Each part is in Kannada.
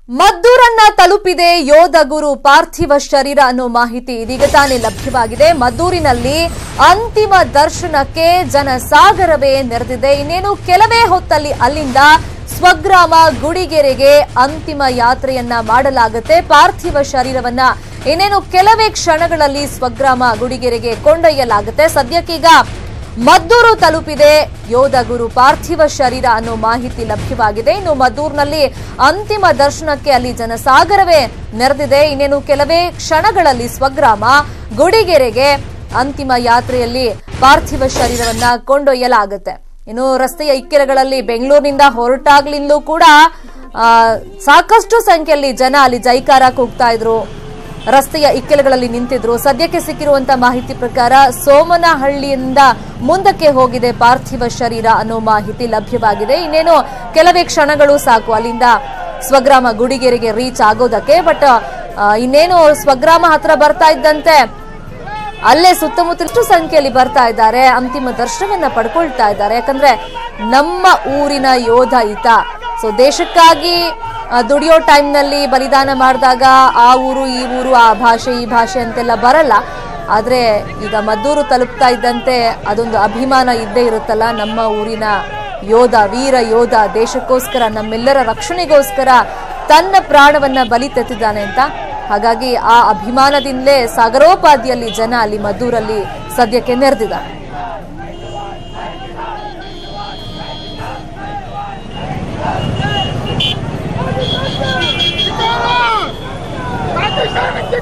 ಮದ್ದೂರನ್ನ ತಲುಪಿದೆ ಯೋಧ ಗುರು ಪಾರ್ಥಿವ ಶರೀರ ಅನ್ನೋ ಮಾಹಿತಿ ಇದೀಗ ತಾನೇ ಲಭ್ಯವಾಗಿದೆ ಮದ್ದೂರಿನಲ್ಲಿ ಅಂತಿಮ ದರ್ಶನಕ್ಕೆ ಜನಸಾಗರವೇ ನೆರೆದಿದೆ ಇನ್ನೇನು ಕೆಲವೇ ಹೊತ್ತಲ್ಲಿ ಅಲ್ಲಿಂದ ಸ್ವಗ್ರಾಮ ಗುಡಿಗೆರೆಗೆ ಅಂತಿಮ ಯಾತ್ರೆಯನ್ನ ಮಾಡಲಾಗುತ್ತೆ ಪಾರ್ಥಿವ ಶರೀರವನ್ನ ಇನ್ನೇನು ಕೆಲವೇ ಕ್ಷಣಗಳಲ್ಲಿ ಸ್ವಗ್ರಾಮ ಗುಡಿಗೆರೆಗೆ ಕೊಂಡೊಯ್ಯಲಾಗುತ್ತೆ ಸದ್ಯಕ್ಕೀಗ ಮದ್ದೂರು ತಲುಪಿದೆ ಯೋಧ ಗುರು ಪಾರ್ಥಿವ ಶರೀರ ಅನ್ನೋ ಮಾಹಿತಿ ಲಭ್ಯವಾಗಿದೆ ಇನ್ನು ಮದ್ದೂರಿನಲ್ಲಿ ಅಂತಿಮ ದರ್ಶನಕ್ಕೆ ಅಲ್ಲಿ ಜನಸಾಗರವೇ ನೆರೆದಿದೆ ಇನ್ನೇನು ಕೆಲವೇ ಕ್ಷಣಗಳಲ್ಲಿ ಸ್ವಗ್ರಾಮ ಗುಡಿಗೆರೆಗೆ ಅಂತಿಮ ಯಾತ್ರೆಯಲ್ಲಿ ಪಾರ್ಥಿವ ಶರೀರವನ್ನ ಕೊಂಡೊಯ್ಯಲಾಗುತ್ತೆ ಇನ್ನು ರಸ್ತೆಯ ಇಕ್ಕೆಲಗಳಲ್ಲಿ ಬೆಂಗಳೂರಿನಿಂದ ಹೊರಟಾಗ್ಲಿಂದಲೂ ಕೂಡ ಆ, ಸಾಕಷ್ಟು ಸಂಖ್ಯೆಯಲ್ಲಿ ಜನ ಅಲ್ಲಿ ಜೈಕಾರ ಕೂಗ್ತಾ ಇದ್ರು ರಸ್ತೆಯ ಇಕ್ಕೆಲಗಳಲ್ಲಿ ನಿಂತಿದ್ರು ಸದ್ಯಕ್ಕೆ ಸಿಕ್ಕಿರುವಂತ ಮಾಹಿತಿ ಪ್ರಕಾರ ಸೋಮನಹಳ್ಳಿಯಿಂದ ಮುಂದಕ್ಕೆ ಹೋಗಿದೆ ಪಾರ್ಥಿವ ಶರೀರ ಅನ್ನೋ ಮಾಹಿತಿ ಲಭ್ಯವಾಗಿದೆ ಇನ್ನೇನು ಕೆಲವೇ ಕ್ಷಣಗಳು ಸಾಕು ಅಲ್ಲಿಂದ ಸ್ವಗ್ರಾಮ ಗುಡಿಗೆರೆಗೆ ರೀಚ್ ಆಗೋದಕ್ಕೆ ಬಟ್ ಇನ್ನೇನು ಸ್ವಗ್ರಾಮ ಹತ್ರ ಬರ್ತಾ ಇದ್ದಂತೆ ಅಲ್ಲೇ ಸುತ್ತಮುತ್ತಲಷ್ಟು ಸಂಖ್ಯೆಯಲ್ಲಿ ಬರ್ತಾ ಇದ್ದಾರೆ ಅಂತಿಮ ದರ್ಶನವನ್ನ ಪಡ್ಕೊಳ್ತಾ ಇದ್ದಾರೆ ಯಾಕಂದ್ರೆ ನಮ್ಮ ಊರಿನ ಯೋಧ ಈತ ಸೊ ದೇಶಕ್ಕಾಗಿ ಆ, ದುಡಿಯೋ ಟೈಮ್ನಲ್ಲಿ ಬಲಿದಾನ ಮಾಡಿದಾಗ ಆ ಊರು ಈ ಊರು ಆ ಭಾಷೆ ಈ ಭಾಷೆ ಅಂತೆಲ್ಲ ಬರಲ್ಲ ಆದ್ರೆ ಈಗ ಮದ್ದೂರು ತಲುಪ್ತಾ ಇದ್ದಂತೆ ಅದೊಂದು ಅಭಿಮಾನ ಇದ್ದೇ ಇರುತ್ತಲ್ಲ ನಮ್ಮ ಊರಿನ ಯೋಧ ವೀರ ಯೋಧ ದೇಶಕ್ಕೋಸ್ಕರ ನಮ್ಮೆಲ್ಲರ ರಕ್ಷಣೆಗೋಸ್ಕರ ತನ್ನ ಪ್ರಾಣವನ್ನ ಬಲಿ ತೆತ್ತಿದ್ದಾನೆ ಅಂತ ಹಾಗಾಗಿ ಆ ಅಭಿಮಾನದಿಂದಲೇ ಸಾಗರೋಪಾದಿಯಲ್ಲಿ ಜನ ಅಲ್ಲಿ ಮದ್ದೂರಲ್ಲಿ ಸದ್ಯಕ್ಕೆ ನೆರೆದಿದ್ದಾರೆ ಪಾಕಿಸ್ತಾನಕ್ಕೆ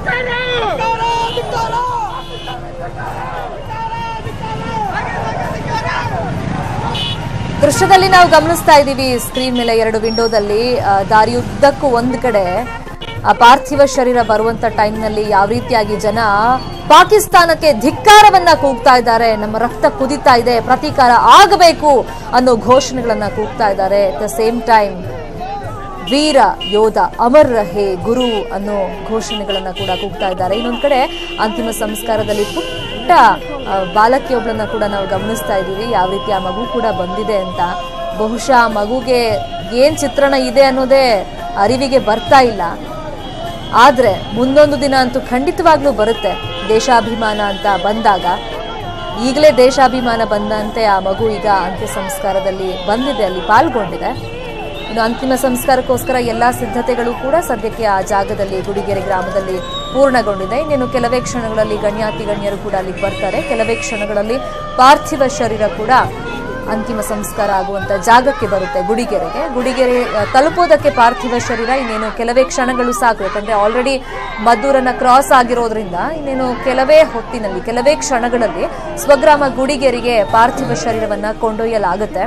ದೃಶ್ಯದಲ್ಲಿ ನಾವು ಗಮನಿಸ್ತಾ ಇದ್ದೀವಿ ಸ್ಕ್ರೀನ್ ಮೇಲೆ ಎರಡು ವಿಂಡೋದಲ್ಲಿ ಆ, ದಾರಿಯುದ್ದಕ್ಕೂ ಒಂದ್ ಕಡೆ ಆ ಪಾರ್ಥಿವ ಶರೀರ ಬರುವಂತ ಟೈಮ್ನಲ್ಲಿ ಯಾವ ರೀತಿಯಾಗಿ ಜನ ಪಾಕಿಸ್ತಾನಕ್ಕೆ ಧಿಕ್ಕಾರವನ್ನ ಕೂಗ್ತಾ ಇದ್ದಾರೆ ನಮ್ಮ ರಕ್ತ ಕುದಿತಾ ಇದೆ ಪ್ರತೀಕಾರ ಆಗಬೇಕು ಅನ್ನೋ ಘೋಷಣೆಗಳನ್ನ ಕೂಗ್ತಾ ಇದ್ದಾರೆ ಅಟ್ ದ ಸೇಮ್ ಟೈಮ್ ವೀರ ಯೋಧ ಅಮರ್ ರಹೇ ಗುರು ಅನ್ನೋ ಘೋಷಣೆಗಳನ್ನ ಕೂಡ ಕೂಗ್ತಾ ಇದ್ದಾರೆ ಇನ್ನೊಂದ್ ಕಡೆ ಅಂತಿಮ ಸಂಸ್ಕಾರದಲ್ಲಿ ಪುಟ್ಟ ಆ, ಬಾಲಕಿಯೊಬ್ಳನ್ನ ಕೂಡ ನಾವು ಗಮನಿಸ್ತಾ ಇದ್ದೀವಿ ಯಾವ ರೀತಿ ಆ ಮಗು ಕೂಡ ಬಂದಿದೆ ಅಂತ ಬಹುಶಃ ಆ ಮಗುಗೆ ಏನ್ ಚಿತ್ರಣ ಇದೆ ಅನ್ನೋದೇ ಅರಿವಿಗೆ ಬರ್ತಾ ಇಲ್ಲ ಆದ್ರೆ ಮುಂದೊಂದು ದಿನ ಅಂತೂ ಖಂಡಿತವಾಗ್ಲೂ ಬರುತ್ತೆ ದೇಶಾಭಿಮಾನ ಅಂತ ಬಂದಾಗ ಈಗಲೇ ದೇಶಾಭಿಮಾನ ಬಂದಂತೆ ಆ ಮಗು ಈಗ ಅಂತ್ಯ ಸಂಸ್ಕಾರದಲ್ಲಿ ಬಂದಿದೆ ಅಲ್ಲಿ ಪಾಲ್ಗೊಂಡಿದೆ ಇನ್ನು ಅಂತಿಮ ಸಂಸ್ಕಾರಕ್ಕೋಸ್ಕರ ಎಲ್ಲಾ ಸಿದ್ಧತೆಗಳು ಕೂಡ ಸದ್ಯಕ್ಕೆ ಆ ಜಾಗದಲ್ಲಿ ಗುಡಿಗೆರೆ ಗ್ರಾಮದಲ್ಲಿ ಪೂರ್ಣಗೊಂಡಿದೆ ಇನ್ನೇನು ಕೆಲವೇ ಕ್ಷಣಗಳಲ್ಲಿ ಗಣ್ಯಾತಿ ಗಣ್ಯರು ಕೂಡ ಅಲ್ಲಿಗೆ ಬರ್ತಾರೆ ಕೆಲವೇ ಕ್ಷಣಗಳಲ್ಲಿ ಪಾರ್ಥಿವ ಶರೀರ ಕೂಡ ಅಂತಿಮ ಸಂಸ್ಕಾರ ಆಗುವಂತ ಜಾಗಕ್ಕೆ ಬರುತ್ತೆ ಗುಡಿಗೆರೆಗೆ ಗುಡಿಗೆರೆ ಆ, ತಲುಪೋದಕ್ಕೆ ಪಾರ್ಥಿವ ಶರೀರ ಇನ್ನೇನು ಕೆಲವೇ ಕ್ಷಣಗಳು ಸಾಕು ಯಾಕಂದ್ರೆ ಆಲ್ರೆಡಿ ಮದ್ದೂರನ್ನ ಕ್ರಾಸ್ ಆಗಿರೋದ್ರಿಂದ ಇನ್ನೇನು ಕೆಲವೇ ಹೊತ್ತಿನಲ್ಲಿ ಕೆಲವೇ ಕ್ಷಣಗಳಲ್ಲಿ ಸ್ವಗ್ರಾಮ ಗುಡಿಗೆರೆಗೆ ಪಾರ್ಥಿವ ಶರೀರವನ್ನ ಕೊಂಡೊಯ್ಯಲಾಗುತ್ತೆ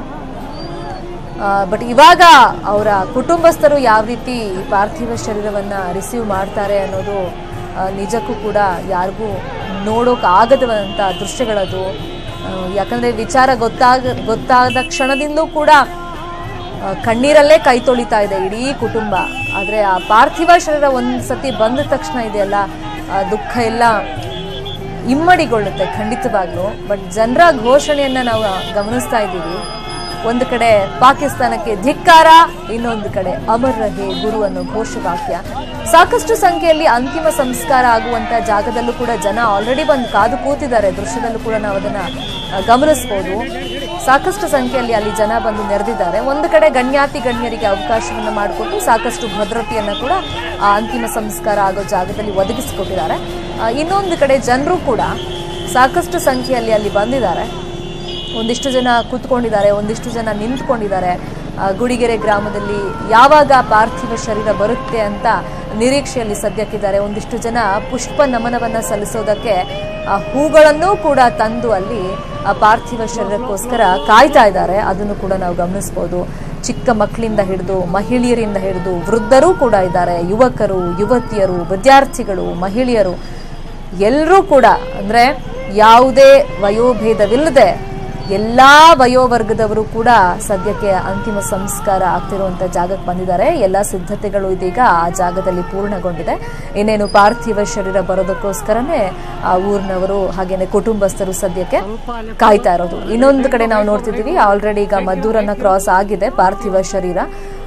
ಬಟ್ ಇವಾಗ ಅವರ ಕುಟುಂಬಸ್ಥರು ಯಾವ ರೀತಿ ಈ ಪಾರ್ಥಿವ ಶರೀರವನ್ನ ರಿಸೀವ್ ಮಾಡ್ತಾರೆ ಅನ್ನೋದು ಆ, ನಿಜಕ್ಕೂ ಕೂಡ ಯಾರಿಗೂ ನೋಡೋಕೆ ಆಗದಂಥ ದೃಶ್ಯಗಳದು ಆ, ಯಾಕಂದ್ರೆ ವಿಚಾರ ಗೊತ್ತಾಗ ಗೊತ್ತಾದ ಕ್ಷಣದಿಂದಲೂ ಕೂಡ ಆ, ಕಣ್ಣೀರಲ್ಲೇ ಕೈ ತೊಳಿತಾ ಇದೆ ಇಡೀ ಕುಟುಂಬ ಆದ್ರೆ ಆ ಪಾರ್ಥಿವ ಶರೀರ ಒಂದ್ ಸತಿ ಬಂದ ತಕ್ಷಣ ಇದೆಯಲ್ಲ ಆ ದುಃಖ ಎಲ್ಲ ಇಮ್ಮಡಿಗೊಳ್ಳುತ್ತೆ ಖಂಡಿತವಾಗ್ಲೂ ಬಟ್ ಜನರ ಘೋಷಣೆಯನ್ನ ನಾವು ಗಮನಿಸ್ತಾ ಇದ್ದೀವಿ ಒಂದು ಕಡೆ ಪಾಕಿಸ್ತಾನಕ್ಕೆ ಧಿಕ್ಕಾರ ಇನ್ನೊಂದು ಕಡೆ ಅಮರ್ ರಹೇ ಗುರು ಅನ್ನೋ ಘೋಷವಾಕ್ಯ ಸಾಕಷ್ಟು ಸಂಖ್ಯೆಯಲ್ಲಿ ಅಂತಿಮ ಸಂಸ್ಕಾರ ಆಗುವಂತ ಜಾಗದಲ್ಲೂ ಕೂಡ ಜನ ಆಲ್ರೆಡಿ ಬಂದು ಕಾದು ಕೂತಿದ್ದಾರೆ ದೃಶ್ಯದಲ್ಲೂ ಕೂಡ ನಾವು ಅದನ್ನ ಆ, ಗಮನಿಸಬಹುದು ಸಾಕಷ್ಟು ಸಂಖ್ಯೆಯಲ್ಲಿ ಅಲ್ಲಿ ಜನ ಬಂದು ನೆರೆದಿದ್ದಾರೆ ಒಂದು ಕಡೆ ಗಣ್ಯಾತಿ ಗಣ್ಯರಿಗೆ ಅವಕಾಶವನ್ನು ಮಾಡಿಕೊಟ್ಟು ಸಾಕಷ್ಟು ಭದ್ರತೆಯನ್ನ ಕೂಡ ಆ ಅಂತಿಮ ಸಂಸ್ಕಾರ ಆಗೋ ಜಾಗದಲ್ಲಿ ಒದಗಿಸಿಕೊಟ್ಟಿದ್ದಾರೆ ಆ, ಇನ್ನೊಂದು ಕಡೆ ಜನರು ಕೂಡ ಸಾಕಷ್ಟು ಸಂಖ್ಯೆಯಲ್ಲಿ ಅಲ್ಲಿ ಬಂದಿದ್ದಾರೆ ಒಂದಿಷ್ಟು ಜನ ಕೂತ್ಕೊಂಡಿದ್ದಾರೆ ಒಂದಿಷ್ಟು ಜನ ನಿಂತ್ಕೊಂಡಿದ್ದಾರೆ ಆ, ಗುಡಿಗೆರೆ ಗ್ರಾಮದಲ್ಲಿ ಯಾವಾಗ ಪಾರ್ಥಿವ ಶರೀರ ಬರುತ್ತೆ ಅಂತ ನಿರೀಕ್ಷೆಯಲ್ಲಿ ಸದ್ಯಕ್ಕಿದ್ದಾರೆ ಒಂದಿಷ್ಟು ಜನ ಪುಷ್ಪ ನಮನವನ್ನ ಸಲ್ಲಿಸೋದಕ್ಕೆ ಆ ಹೂಗಳನ್ನು ಕೂಡ ತಂದು ಅಲ್ಲಿ ಆ ಪಾರ್ಥಿವ ಶರೀರಕ್ಕೋಸ್ಕರ ಕಾಯ್ತಾ ಇದ್ದಾರೆ ಅದನ್ನು ಕೂಡ ನಾವು ಗಮನಿಸ್ಬೋದು ಚಿಕ್ಕ ಮಕ್ಕಳಿಂದ ಹಿಡಿದು ಮಹಿಳೆಯರಿಂದ ಹಿಡಿದು ವೃದ್ಧರೂ ಕೂಡ ಇದ್ದಾರೆ ಯುವಕರು ಯುವತಿಯರು ವಿದ್ಯಾರ್ಥಿಗಳು ಮಹಿಳೆಯರು ಎಲ್ಲರೂ ಕೂಡ ಅಂದ್ರೆ ಯಾವುದೇ ವಯೋಭೇದವಿಲ್ಲದೆ ಎಲ್ಲಾ ವಯೋವರ್ಗದವರು ಕೂಡ ಸದ್ಯಕ್ಕೆ ಅಂತಿಮ ಸಂಸ್ಕಾರ ಆಗ್ತಿರುವಂತ ಜಾಗಕ್ಕೆ ಬಂದಿದ್ದಾರೆ ಎಲ್ಲಾ ಸಿದ್ಧತೆಗಳು ಇದೀಗ ಆ ಜಾಗದಲ್ಲಿ ಪೂರ್ಣಗೊಂಡಿದೆ ಇನ್ನೇನು ಪಾರ್ಥಿವ ಶರೀರ ಬರೋದಕ್ಕೋಸ್ಕರನೇ ಆ ಊರಿನವರು ಹಾಗೇನೆ ಕುಟುಂಬಸ್ಥರು ಸದ್ಯಕ್ಕೆ ಕಾಯ್ತಾ ಇರೋದು ಇನ್ನೊಂದು ಕಡೆ ನಾವು ನೋಡ್ತಿದ್ದೀವಿ ಆಲ್ರೆಡಿ ಈಗ ಮದ್ದೂರನ್ನ ಕ್ರಾಸ್ ಆಗಿದೆ ಪಾರ್ಥಿವ ಶರೀರ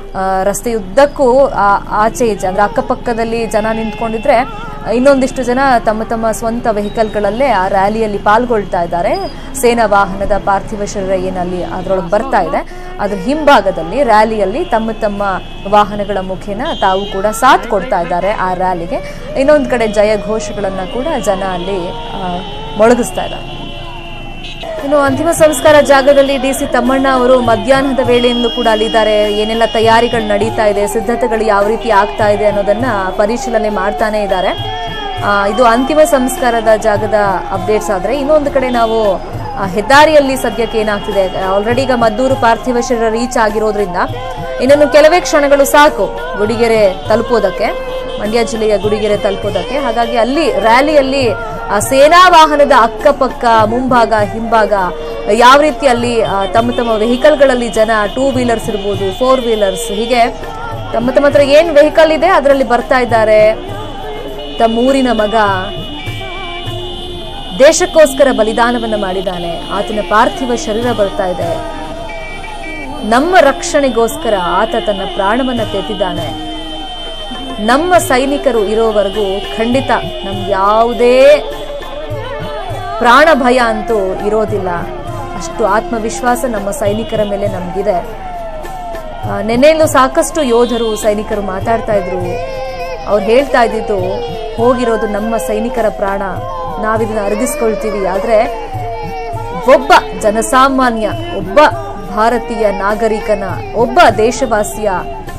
ಆ, ರಸ್ತೆಯುದ್ದಕ್ಕೂ ಆ- ಆಚೆ ಈಚೆ ಅಂದ್ರೆ ಅಕ್ಕಪಕ್ಕದಲ್ಲಿ ಜನ ನಿಂತ್ಕೊಂಡಿದ್ರೆ ಇನ್ನೊಂದಿಷ್ಟು ಜನ ತಮ್ಮ ತಮ್ಮ ಸ್ವಂತ ವೆಹಿಕಲ್ಗಳಲ್ಲೇ ಆ ರ್ಯಾಲಿಯಲ್ಲಿ ಪಾಲ್ಗೊಳ್ತಾ ಇದ್ದಾರೆ ಸೇನಾ ವಾಹನದ ಪಾರ್ಥಿವ ಶರೀರ ಏನಲ್ಲಿ ಅದರೊಳಗೆ ಬರ್ತಾ ಇದೆ ಅದ್ರ ಹಿಂಭಾಗದಲ್ಲಿ ರ್ಯಾಲಿಯಲ್ಲಿ ತಮ್ಮ ತಮ್ಮ ವಾಹನಗಳ ಮುಖೇನ ತಾವು ಕೂಡ ಸಾಥ್ ಕೊಡ್ತಾ ಇದ್ದಾರೆ ಆ ರ್ಯಾಲಿಗೆ ಇನ್ನೊಂದು ಕಡೆ ಜಯ ಘೋಷಗಳನ್ನ ಕೂಡ ಜನ ಅಲ್ಲಿ ಆ, ಮೊಳಗಿಸ್ತಾ ಇದ್ದಾರೆ ಇನ್ನು ಅಂತಿಮ ಸಂಸ್ಕಾರ ಜಾಗದಲ್ಲಿ ಡಿ ಸಿ ತಮ್ಮಣ್ಣ ಅವರು ಮಧ್ಯಾಹ್ನದ ವೇಳೆಯಿಂದಲೂ ಕೂಡ ಅಲ್ಲಿದ್ದಾರೆ ಏನೆಲ್ಲ ತಯಾರಿಗಳು ನಡೀತಾ ಇದೆ ಸಿದ್ಧತೆಗಳು ಯಾವ ರೀತಿ ಆಗ್ತಾ ಇದೆ ಅನ್ನೋದನ್ನ ಪರಿಶೀಲನೆ ಮಾಡ್ತಾನೆ ಇದ್ದಾರೆ ಆ, ಇದು ಅಂತಿಮ ಸಂಸ್ಕಾರದ ಜಾಗದ ಅಪ್ಡೇಟ್ಸ್ ಆದ್ರೆ ಇನ್ನೊಂದು ಕಡೆ ನಾವು ಆ, ಹೆದ್ದಾರಿಯಲ್ಲಿ ಸದ್ಯಕ್ಕೆ ಏನಾಗ್ತಿದೆ ಆಲ್ರೆಡಿ ಈಗ ಮದ್ದೂರು ಪಾರ್ಥಿವ ಶರೀರ ರೀಚ್ ಆಗಿರೋದ್ರಿಂದ ಇನ್ನೊಂದು ಕೆಲವೇ ಕ್ಷಣಗಳು ಸಾಕು ಗುಡಿಗೆರೆ ತಲುಪೋದಕ್ಕೆ ಮಂಡ್ಯ ಜಿಲ್ಲೆಯ ಗುಡಿಗೆರೆ ತಲುಪೋದಕ್ಕೆ ಹಾಗಾಗಿ ಅಲ್ಲಿ ರ್ಯಾಲಿಯಲ್ಲಿ ಆ ಸೇನಾ ವಾಹನದ ಅಕ್ಕಪಕ್ಕ ಮುಂಭಾಗ ಹಿಂಭಾಗ ಯಾವ ರೀತಿ ಅಲ್ಲಿ ಆ, ತಮ್ಮ ತಮ್ಮ ವೆಹಿಕಲ್ಗಳಲ್ಲಿ ಜನ ಟೂ ವೀಲರ್ಸ್ ಇರ್ಬೋದು ಫೋರ್ ವೀಲರ್ಸ್ ಹೀಗೆ ತಮ್ಮ ತಮ್ಮ ಹತ್ರ ಏನ್ ವೆಹಿಕಲ್ ಇದೆ ಅದರಲ್ಲಿ ಬರ್ತಾ ಇದ್ದಾರೆ ತಮ್ಮ ಊರಿನ ಮಗ ದೇಶಕ್ಕೋಸ್ಕರ ಬಲಿದಾನವನ್ನ ಮಾಡಿದ್ದಾನೆ ಆತನ ಪಾರ್ಥಿವ ಶರೀರ ಬರ್ತಾ ಇದೆ ನಮ್ಮ ರಕ್ಷಣೆಗೋಸ್ಕರ ಆತ ತನ್ನ ಪ್ರಾಣವನ್ನ ತೆತ್ತಿದ್ದಾನೆ ನಮ್ಮ ಸೈನಿಕರು ಇರೋವರೆಗೂ ಖಂಡಿತ ನಮ್ಗೆ ಯಾವುದೇ ಪ್ರಾಣ ಭಯ ಅಂತೂ ಇರೋದಿಲ್ಲ ಅಷ್ಟು ಆತ್ಮವಿಶ್ವಾಸ ನಮ್ಮ ಸೈನಿಕರ ಮೇಲೆ ನಮಗಿದೆ ಆ, ನೆನ್ನೆಯಲ್ಲೂ ಸಾಕಷ್ಟು ಯೋಧರು ಸೈನಿಕರು ಮಾತಾಡ್ತಾ ಇದ್ರು ಅವ್ರು ಹೇಳ್ತಾ ಇದ್ದಿದ್ದು ಹೋಗಿರೋದು ನಮ್ಮ ಸೈನಿಕರ ಪ್ರಾಣ ನಾವಿದನ್ನ ಅರಗಿಸ್ಕೊಳ್ತೀವಿ ಆದ್ರೆ ಒಬ್ಬ ಜನಸಾಮಾನ್ಯ ಒಬ್ಬ ಭಾರತೀಯ ನಾಗರಿಕನ ಒಬ್ಬ ದೇಶವಾಸಿಯ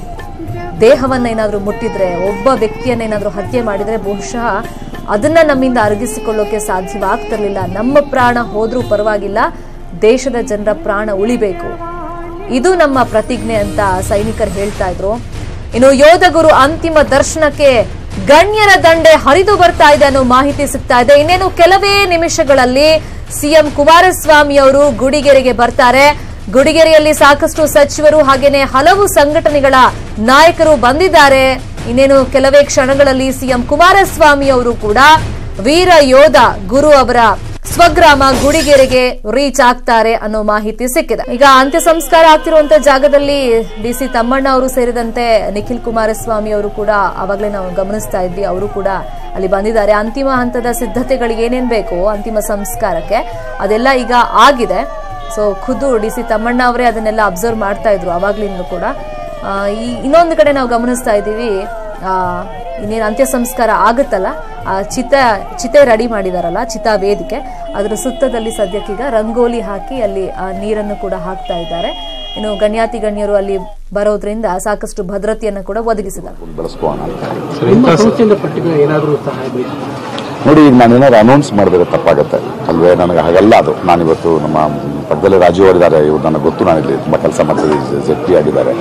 ದೇಹವನ್ನ ಏನಾದ್ರೂ ಮುಟ್ಟಿದ್ರೆ ಒಬ್ಬ ವ್ಯಕ್ತಿಯನ್ನ ಏನಾದ್ರೂ ಹತ್ಯೆ ಮಾಡಿದ್ರೆ ಬಹುಶಃ ಅದನ್ನ ನಮ್ಮಿಂದ ಅರಗಿಸಿಕೊಳ್ಳೋಕೆ ಸಾಧ್ಯವಾಗ್ತಿರ್ಲಿಲ್ಲ ನಮ್ಮ ಪ್ರಾಣ ಹೋದ್ರೂ ಪರವಾಗಿಲ್ಲ ದೇಶದ ಜನರ ಪ್ರಾಣ ಉಳಿಬೇಕು ಇದು ನಮ್ಮ ಪ್ರತಿಜ್ಞೆ ಅಂತ ಸೈನಿಕರು ಹೇಳ್ತಾ ಇದ್ರು ಇನ್ನು ಯೋಧ ಗುರು ಅಂತಿಮ ದರ್ಶನಕ್ಕೆ ಗಣ್ಯರ ದಂಡೆ ಹರಿದು ಬರ್ತಾ ಇದೆ ಅನ್ನೋ ಮಾಹಿತಿ ಸಿಗ್ತಾ ಇದೆ ಇನ್ನೇನು ಕೆಲವೇ ನಿಮಿಷಗಳಲ್ಲಿ ಸಿಎಂ ಕುಮಾರಸ್ವಾಮಿ ಅವರು ಗುಡಿಗೆರೆಗೆ ಬರ್ತಾರೆ ಗುಡಿಗೆರೆಯಲ್ಲಿ ಸಾಕಷ್ಟು ಸಚಿವರು ಹಾಗೇನೆ ಹಲವು ಸಂಘಟನೆಗಳ ನಾಯಕರು ಬಂದಿದ್ದಾರೆ ಇನ್ನೇನು ಕೆಲವೇ ಕ್ಷಣಗಳಲ್ಲಿ ಸಿಎಂ ಕುಮಾರಸ್ವಾಮಿ ಅವರು ಕೂಡ ವೀರ ಯೋಧ ಗುರು ಅವರ ಸ್ವಗ್ರಾಮ ಗುಡಿಗೆರೆಗೆ ರೀಚ್ ಆಗ್ತಾರೆ ಅನ್ನೋ ಮಾಹಿತಿ ಸಿಕ್ಕಿದೆ ಈಗ ಅಂತ್ಯ ಸಂಸ್ಕಾರ ಆಗ್ತಿರುವಂತ ಜಾಗದಲ್ಲಿ ಡಿ ಸಿ ತಮ್ಮಣ್ಣ ಅವರು ಸೇರಿದಂತೆ ನಿಖಿಲ್ ಕುಮಾರಸ್ವಾಮಿ ಅವರು ಕೂಡ ಅವಾಗಲೇ ನಾವು ಗಮನಿಸ್ತಾ ಇದ್ವಿ ಅವರು ಕೂಡ ಅಲ್ಲಿ ಬಂದಿದ್ದಾರೆ ಅಂತಿಮ ಹಂತದ ಸಿದ್ಧತೆಗಳಿಗೆ ಏನೇನ್ ಬೇಕು ಅಂತಿಮ ಸಂಸ್ಕಾರಕ್ಕೆ ಅದೆಲ್ಲ ಈಗ ಆಗಿದೆ ಸೊ ಖುದ್ದು ಡಿ ಸಿ ತಮ್ಮಣ್ಣ ಅವರೇ ಅದನ್ನೆಲ್ಲ ಅಬ್ಸರ್ವ್ ಮಾಡ್ತಾ ಇದ್ರು ಅವಾಗ್ಲಿಂದಲೂ ಕೂಡ ಆ, ಈ ಇನ್ನೊಂದು ಕಡೆ ನಾವು ಗಮನಿಸ್ತಾ ಇದ್ದೀವಿ ಆ, ಇನ್ನೇನು ಅಂತ್ಯ ಸಂಸ್ಕಾರ ಆಗುತ್ತಲ್ಲ ಆ ಚಿತ ಚಿತೆ ರೆಡಿ ಮಾಡಿದಾರಲ್ಲ ಚಿತಾ ವೇದಿಕೆ ಅದರ ಸುತ್ತದಲ್ಲಿ ಸದ್ಯಕ್ಕೀಗ ರಂಗೋಲಿ ಹಾಕಿ ಅಲ್ಲಿ ಆ ನೀರನ್ನು ಕೂಡ ಹಾಕ್ತಾ ಇದ್ದಾರೆ ಇನ್ನು ಗಣ್ಯಾತಿ ಗಣ್ಯರು ಅಲ್ಲಿ ಬರೋದ್ರಿಂದ ಸಾಕಷ್ಟು ಭದ್ರತೆಯನ್ನು ಕೂಡ ಒದಗಿಸಿದ್ದಾರೆ ಬೆಳೆಸ್ಕೋಣ ಅಂತ ನಿಮ್ಮ ಸಂಸ್ಥೆಯಿಂದ ಪರ್ಟಿಕ್ಯುಲರ್ ಏನಾದರೂ ಸಹಾಯ ಬೇಕು ನೋಡಿ ಈಗ ನಾನು ಏನಾದ್ರು ಅನೌನ್ಸ್ ಮಾಡಿದ್ರೆ ತಪ್ಪಾಗುತ್ತೆ ಅಲ್ವೇ ನನಗೆ ಹಾಗಲ್ಲ ಅದು ನಾನಿವತ್ತು ನಮ್ಮ ಪಕ್ಕದಲ್ಲಿ ರಾಜೀವ್ ಅವರಿದ್ದಾರೆ ಇವ್ರು ನನಗೆ ಗೊತ್ತು ನಾನಿಲ್ಲಿ ತುಂಬ ಕೆಲಸ ಮಾಡ್ತೀವಿ ಜೆಡ್ ಪಿ ಆಗಿದ್ದಾರೆ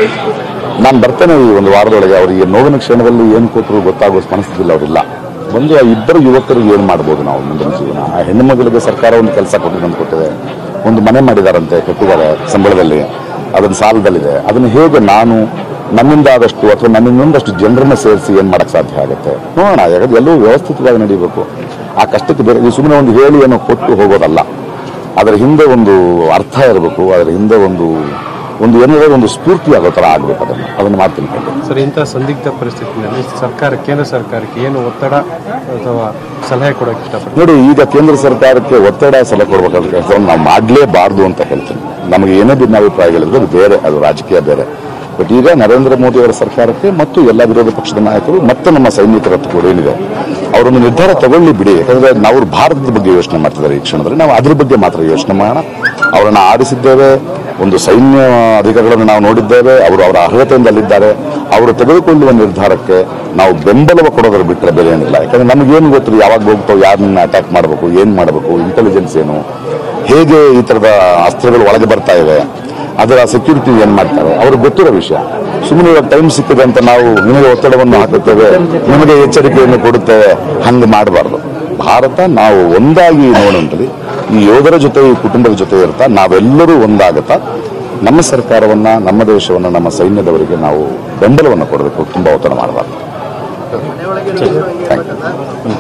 ನಾನು ಬರ್ತೇನೆ ಈ ಒಂದು ವಾರದೊಳಗೆ ಅವರಿಗೆ ನೋವಿನ ಕ್ಷಣದಲ್ಲಿ ಏನು ಕೊಟ್ಟರು ಗೊತ್ತಾಗೋ ಮನಸ್ಸಿಲ್ಲ ಅವರಿಲ್ಲ ಒಂದು ಆ ಇಬ್ಬರು ಯುವಕರಿಗೆ ಏನು ಮಾಡ್ಬೋದು ನಾವು ಮುಂದಿನ ಜೀವನ ಆ ಹೆಣ್ಣು ಮಗಳಿಗೆ ಸರ್ಕಾರ ಒಂದು ಕೆಲಸ ಕೊಟ್ಟು ನಮ್ಗೆ ಕೊಟ್ಟಿದೆ ಒಂದು ಮನೆ ಮಾಡಿದಾರಂತೆ ಕಟ್ಟಿದ್ದಾರೆ ಸಂಬಳದಲ್ಲಿ ಅದನ್ನ ಸಾಲದಲ್ಲಿದೆ ಅದನ್ನು ಹೇಗೆ ನಾನು ನನ್ನಿಂದ ಆದಷ್ಟು ಅಥವಾ ನನ್ನಿಂದಷ್ಟು ಜನರನ್ನ ಸೇರಿಸಿ ಏನ್ ಮಾಡಕ್ ಸಾಧ್ಯ ಆಗುತ್ತೆ ನೋಡೋಣ ಯಾಕಂದ್ರೆ ಎಲ್ಲವೂ ವ್ಯವಸ್ಥಿತವಾಗಿ ನಡೀಬೇಕು ಆ ಕಷ್ಟಕ್ಕೆ ಬೇರೆ ನೀವು ಸುಮ್ಮನೆ ಒಂದು ಹೇಳಿ ಏನೋ ಕೊಟ್ಟು ಹೋಗೋದಲ್ಲ ಅದರ ಹಿಂದೆ ಒಂದು ಅರ್ಥ ಇರಬೇಕು ಅದರ ಹಿಂದೆ ಒಂದು ಒಂದು ಏನಾದರೂ ಒಂದು ಸ್ಫೂರ್ತಿ ಆಗೋ ಥರ ಆಗ್ಬೇಕು ಅದನ್ನು ಅದನ್ನು ಮಾಡ್ತೀನಿ ಖಂಡಿತ. ಸರ್ ಇಂಥ ಸಂದಿಗ್ಧ ಪರಿಸ್ಥಿತಿನಲ್ಲಿ ಸರ್ಕಾರ ಕೇಂದ್ರ ಸರ್ಕಾರಕ್ಕೆ ಏನು ಒತ್ತಡ ಅಥವಾ ಸಲಹೆ ಕೊಡೋಕೆ ಇಷ್ಟಪಡ್ತೀನಿ ನೋಡಿ ಈಗ ಕೇಂದ್ರ ಸರ್ಕಾರಕ್ಕೆ ಒತ್ತಡ ಸಲಹೆ ಕೊಡಬೇಕಾದ ಕೆಲಸವನ್ನು ನಾವು ಮಾಡಲೇಬಾರ್ದು ಅಂತ ಹೇಳ್ತೀನಿ ನಮಗೆ ಏನೇ ಭಿನ್ನಾಭಿಪ್ರಾಯಗಳಿದ್ರೆ ಅದು ಬೇರೆ ಅದು ರಾಜಕೀಯ ಬೇರೆ ಬಟ್ ಈಗ ನರೇಂದ್ರ ಮೋದಿ ಅವರ ಸರ್ಕಾರಕ್ಕೆ ಮತ್ತು ಎಲ್ಲ ವಿರೋಧ ಪಕ್ಷದ ನಾಯಕರು ಮತ್ತು ನಮ್ಮ ಸೈನಿಕರ ಹತ್ರ ಕೂಡ ಏನಿದೆ ಅವರೊಂದು ನಿರ್ಧಾರ ತಗೊಳ್ಳಿ ಬಿಡಿ ಯಾಕಂದ್ರೆ ನಾವು ಭಾರತದ ಬಗ್ಗೆ ಯೋಚನೆ ಮಾಡ್ತಿದ್ದಾರೆ ಈ ಕ್ಷಣದಲ್ಲಿ ನಾವು ಅದ್ರ ಬಗ್ಗೆ ಮಾತ್ರ ಯೋಚನೆ ಮಾಡೋಣ ಅವರನ್ನು ಆರಿಸಿದ್ದೇವೆ ಒಂದು ಸೈನ್ಯ ಅಧಿಕಾರಿಗಳನ್ನು ನಾವು ನೋಡಿದ್ದೇವೆ ಅವರು ಅವರ ಅರ್ಹತೆಯಿಂದ ಅಲ್ಲಿದ್ದಾರೆ ಅವರು ತೆಗೆದುಕೊಳ್ಳುವ ನಿರ್ಧಾರಕ್ಕೆ ನಾವು ಬೆಂಬಲ ಕೊಡೋದ್ರ ಬಿಟ್ಟರೆ ಬೇರೆ ಏನಿಲ್ಲ ಯಾಕಂದ್ರೆ ನಮಗೇನು ಗೊತ್ತಿಲ್ಲ ಯಾವಾಗ ಹೋಗ್ತಾವೆ ಯಾರನ್ನ ಅಟ್ಯಾಕ್ ಮಾಡಬೇಕು ಏನು ಮಾಡಬೇಕು ಇಂಟೆಲಿಜೆನ್ಸ್ ಏನು ಹೇಗೆ ಈ ಥರದ ಅಸ್ತ್ರಗಳು ಒಳಗೆ ಬರ್ತಾ ಇವೆ ಅದರ ಸೆಕ್ಯೂರಿಟಿ ಏನು ಮಾಡ್ತಾರೆ ಅವ್ರಿಗೆ ಗೊತ್ತಿರೋ ವಿಷಯ ಸುಮ್ಮನೆ ಇವಾಗ ಟೈಮ್ ಸಿಕ್ಕಿದೆ ಅಂತ ನಾವು ನಿಮಗೆ ಒತ್ತಡವನ್ನು ಹಾಕುತ್ತೇವೆ ನಿಮಗೆ ಎಚ್ಚರಿಕೆಯನ್ನು ಕೊಡುತ್ತೇವೆ ಹಂಗೆ ಮಾಡಬಾರ್ದು ಭಾರತ ನಾವು ಒಂದಾಗಿ ನೋಡುವಂತಲ್ಲಿ ಈ ಯೋಧರ ಜೊತೆ ಈ ಕುಟುಂಬದ ಜೊತೆ ಇರ್ತಾ ನಾವೆಲ್ಲರೂ ಒಂದಾಗುತ್ತಾ ನಮ್ಮ ಸರ್ಕಾರವನ್ನ ನಮ್ಮ ದೇಶವನ್ನ ನಮ್ಮ ಸೈನ್ಯದವರಿಗೆ ನಾವು ಬೆಂಬಲವನ್ನು ಕೊಡಬೇಕು ತುಂಬಾ ಒತ್ತಡ ಮಾಡಬಾರ್ದು ಥ್ಯಾಂಕ್ ಯು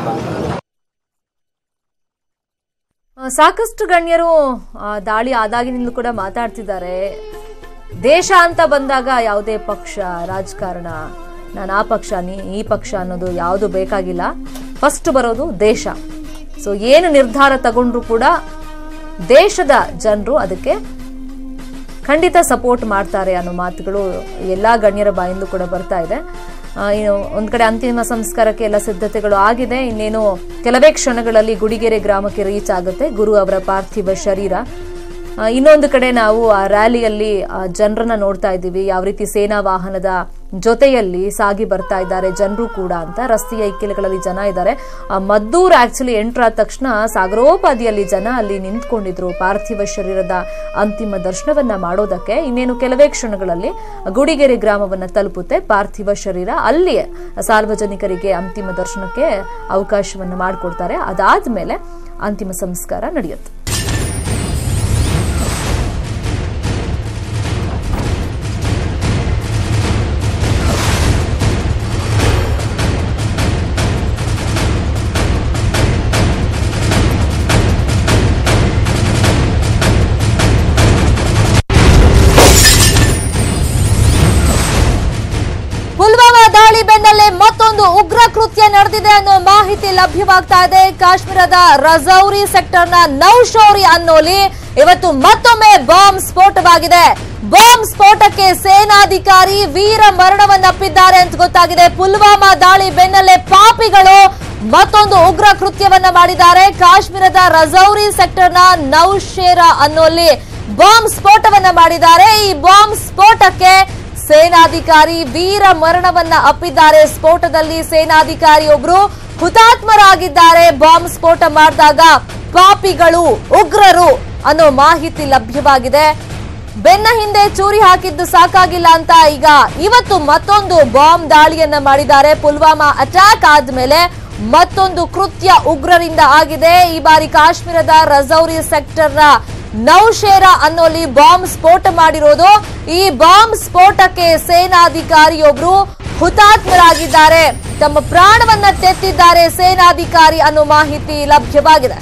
ಆ, ಸಾಕಷ್ಟು ಗಣ್ಯರು ಆ, ದಾಳಿ ಆದಾಗಿನಿಂದಲೂ ಕೂಡ ಮಾತಾಡ್ತಿದ್ದಾರೆ ದೇಶ ಅಂತ ಬಂದಾಗ ಯಾವುದೇ ಪಕ್ಷ ರಾಜಕಾರಣ ನಾನು ಆ ಪಕ್ಷ ನೀ ಈ ಪಕ್ಷ ಅನ್ನೋದು ಯಾವುದು ಬೇಕಾಗಿಲ್ಲ ಫಸ್ಟ್ ಬರೋದು ದೇಶ ಸೊ ಏನು ನಿರ್ಧಾರ ತಗೊಂಡ್ರು ಕೂಡ ದೇಶದ ಜನರು ಅದಕ್ಕೆ ಖಂಡಿತ ಸಪೋರ್ಟ್ ಮಾಡ್ತಾರೆ ಅನ್ನೋ ಮಾತುಗಳು ಎಲ್ಲಾ ಗಣ್ಯರ ಬಾಯಿಂದ ಕೂಡ ಬರ್ತಾ ಇದೆ ಆ, ಇನ್ನು ಒಂದ್ ಕಡೆ ಅಂತಿಮ ಸಂಸ್ಕಾರಕ್ಕೆ ಎಲ್ಲ ಸಿದ್ಧತೆಗಳು ಆಗಿದೆ ಇನ್ನೇನು ಕೆಲವೇ ಕ್ಷಣಗಳಲ್ಲಿ ಗುಡಿಗೆರೆ ಗ್ರಾಮಕ್ಕೆ ರೀಚ್ ಆಗುತ್ತೆ ಗುರು ಅವರ ಪಾರ್ಥಿವ ಶರೀರ ಆ, ಇನ್ನೊಂದು ಕಡೆ ನಾವು ಆ ರ್ಯಾಲಿಯಲ್ಲಿ ಜನರನ್ನ ನೋಡ್ತಾ ಇದ್ದೀವಿ ಯಾವ ರೀತಿ ಸೇನಾ ವಾಹನದ ಜೊತೆಯಲ್ಲಿ ಸಾಗಿ ಬರ್ತಾ ಇದ್ದಾರೆ ಜನರು ಕೂಡ ಅಂತ ರಸ್ತೆಯ ಇಕ್ಕೆಲೆಗಳಲ್ಲಿ ಜನ ಇದ್ದಾರೆ ಆ, ಮದ್ದೂರ್ ಆಕ್ಚುಲಿ ಎಂಟರ್ ಆದ ತಕ್ಷಣ ಸಾಗರೋಪಾದಿಯಲ್ಲಿ ಜನ ಅಲ್ಲಿ ನಿಂತ್ಕೊಂಡಿದ್ರು ಪಾರ್ಥಿವ ಶರೀರದ ಅಂತಿಮ ದರ್ಶನವನ್ನ ಮಾಡೋದಕ್ಕೆ ಇನ್ನೇನು ಕೆಲವೇ ಕ್ಷಣಗಳಲ್ಲಿ ಗುಡಿಗೆರೆ ಗ್ರಾಮವನ್ನ ತಲುಪುತ್ತೆ ಪಾರ್ಥಿವ ಶರೀರ ಅಲ್ಲಿ ಸಾರ್ವಜನಿಕರಿಗೆ ಅಂತಿಮ ದರ್ಶನಕ್ಕೆ ಅವಕಾಶವನ್ನ ಮಾಡಿಕೊಡ್ತಾರೆ ಅದಾದ್ಮೇಲೆ ಅಂತಿಮ ಸಂಸ್ಕಾರ ನಡೆಯುತ್ತೆ ಪುಲ್ವಾಮಾ ದಾಳಿ ಬೆನ್ನಲ್ಲೇ ಮತ್ತೊಂದು ಉಗ್ರ ಕೃತ್ಯ ನಡೆದಿದೆ ಅನ್ನೋ ಮಾಹಿತಿ ಲಭ್ಯವಾಗ್ತಾ ಇದೆ ಕಾಶ್ಮೀರದ ರಜೌರಿ ಸೆಕ್ಟರ್ನ ನೌಶೌರಿ ಅನ್ನೋಲಿ ಇವತ್ತು ಮತ್ತೊಮ್ಮೆ ಬಾಂಬ್ ಸ್ಫೋಟವಾಗಿದೆ ಬಾಂಬ್ ಸ್ಫೋಟಕ್ಕೆ ಸೇನಾಧಿಕಾರಿ ವೀರ ಮರಣವನ್ನಪ್ಪಿದ್ದಾರೆ ಅಂತ ಗೊತ್ತಾಗಿದೆ ಪುಲ್ವಾಮಾ ದಾಳಿ ಬೆನ್ನಲ್ಲೇ ಪಾಪಿಗಳು ಮತ್ತೊಂದು ಉಗ್ರ ಕೃತ್ಯವನ್ನ ಮಾಡಿದ್ದಾರೆ ಕಾಶ್ಮೀರದ ರಜೌರಿ ಸೆಕ್ಟರ್ನ ನೌಶೇರಾ ಅನ್ನೋಲ್ಲಿ ಬಾಂಬ್ ಸ್ಫೋಟವನ್ನ ಮಾಡಿದ್ದಾರೆ ಈ ಬಾಂಬ್ ಸ್ಫೋಟಕ್ಕೆ ಸೇನಾಧಿಕಾರಿ ವೀರ ಮರಣವನ್ನ ಅಪ್ಪಿದ್ದಾರೆ ಸ್ಫೋಟದಲ್ಲಿ ಸೇನಾಧಿಕಾರಿ ಒಬ್ರು ಹುತಾತ್ಮರಾಗಿದ್ದಾರೆ ಬಾಂಬ್ ಸ್ಫೋಟ ಮಾಡಿದಾಗ ಪಾಪಿಗಳು ಉಗ್ರರು ಅನ್ನೋ ಮಾಹಿತಿ ಲಭ್ಯವಾಗಿದೆ ಬೆನ್ನ ಹಿಂದೆ ಚೂರಿ ಹಾಕಿದ್ದು ಸಾಕಾಗಿಲ್ಲ ಅಂತ ಈಗ ಇವತ್ತು ಮತ್ತೊಂದು ಬಾಂಬ್ ದಾಳಿಯನ್ನ ಮಾಡಿದ್ದಾರೆ ಪುಲ್ವಾಮಾ ಅಟ್ಯಾಕ್ ಆದ್ಮೇಲೆ ಮತ್ತೊಂದು ಕೃತ್ಯ ಉಗ್ರರಿಂದ ಆಗಿದೆ ಈ ಬಾರಿ ಕಾಶ್ಮೀರದ ರಜೌರಿ ಸೆಕ್ಟರ್ನ ನೌಶೇರಾ ಅನ್ನೋಲಿ ಬಾಂಬ್ ಸ್ಫೋಟ ಮಾಡಿರೋದು ಈ ಬಾಂಬ್ ಸ್ಫೋಟಕ್ಕೆ ಸೇನಾಧಿಕಾರಿಯೊಬ್ರು ಹುತಾತ್ಮರಾಗಿದ್ದಾರೆ ತಮ್ಮ ಪ್ರಾಣವನ್ನ ತೆತ್ತಿದ್ದಾರೆ ಸೇನಾಧಿಕಾರಿ ಅನ್ನೋ ಮಾಹಿತಿ ಲಭ್ಯವಾಗಿದೆ